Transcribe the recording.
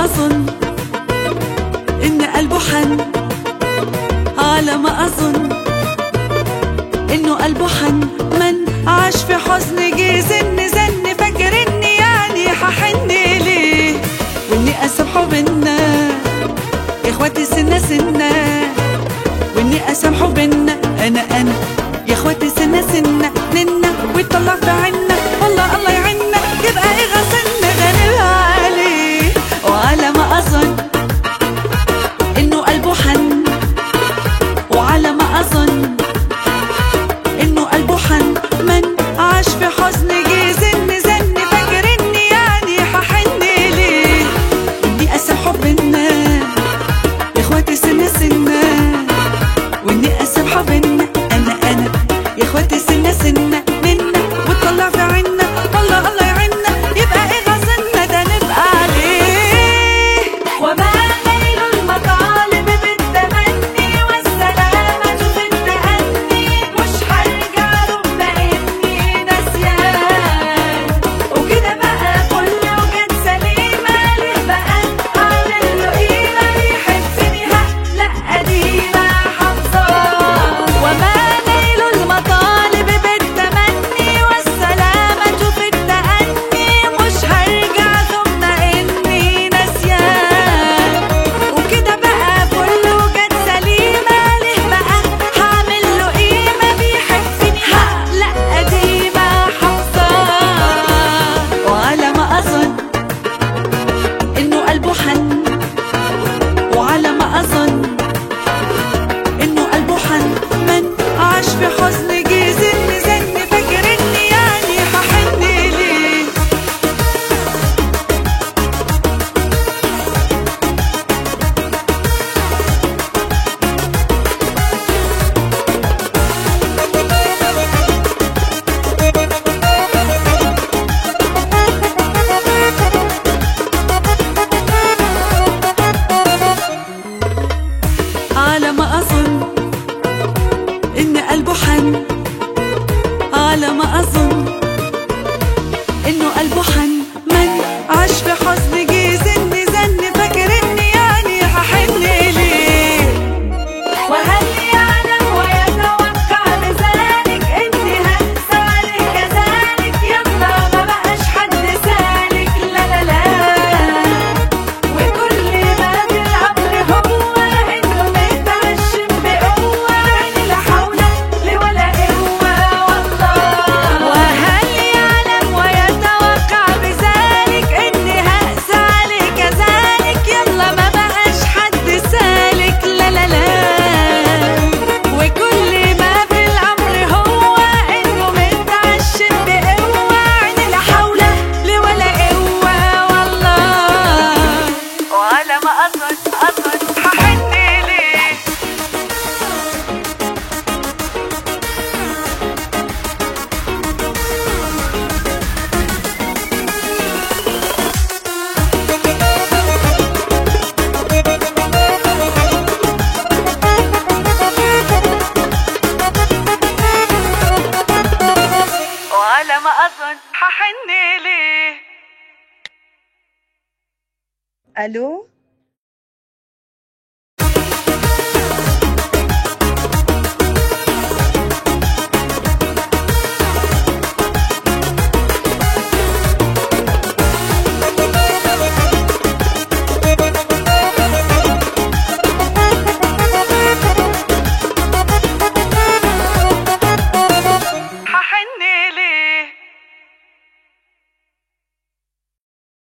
ما أظن إن قلبه حن على ما أظن إنه قلبه حن من عاش في حزن جه زن زن فاكر إني يعني ححن ليه وإني أسامحه بينا يا إخواتي سنة سنة وإني أسامحه بينا أنا أنا يا إخواتي سنة سنة ننا ويطلع في عنا والله الله يعنا يبقى إيه غسلنا غالب عليه وعلى ما أظن إنه قلبه حن وعلى ما أظن إنه قلبه حن من عاش في حزن جه زن زن فاكر إني يعني ححن ليه إني أسامحه بينا يا إخواتي سنة سنة وإني أسامحه بينا أنا أنا يا إخواتي سنة سنة منا وتطلع في عنا والله الله يعنا يبقى إيه غزلنا ده نبقى عليه وما ليل المطالب بالتمني والسلامة في التأني مش هرجع رغم إني ناسيان وكده بقى كله كانت سليمة ليه بقى أعمل له قيمة بيحبني ها لأ قديمة حافظاه وما نيل المطالب بالتمني والسلامة في التأني مش هرجع ثم إني ناسيان وكده بقى كله جت سليمة ليه بقى هعمل له قيمة بيحبني ها لأ قديمة حافظاه وعلى ما أظن إنه قلبه حن وعلى ما أظن إنه قلبه حن من عاش في حزن جه زن زن فاكر إني يعني ححن ليه على ما أظن إن قلبه حن على ما أظن إنه قلبه حن من عاش في حزن جه زن زن فاكر إني يعني هحن ليه وهل يعلم ويتوقع بذلك إني هنسى عليك كذلك يلا ما بقاش حد سالك لا لا لا وكل ما في الأمر هو إنه متعشم بقوة عيني لا حول لي ولا قوة والله وهل يعلم ويتوقع بذلك إني هقسى عليك كذلك يلا ما بقاش حد سالك لا لا لا وكل ما في الأمر هو إنه متعشم بقوة عيني لا حول لي ولا قوة والله وعلى ما أظن أظن هحن ليه وعلى ما أظن هحن ليه ألو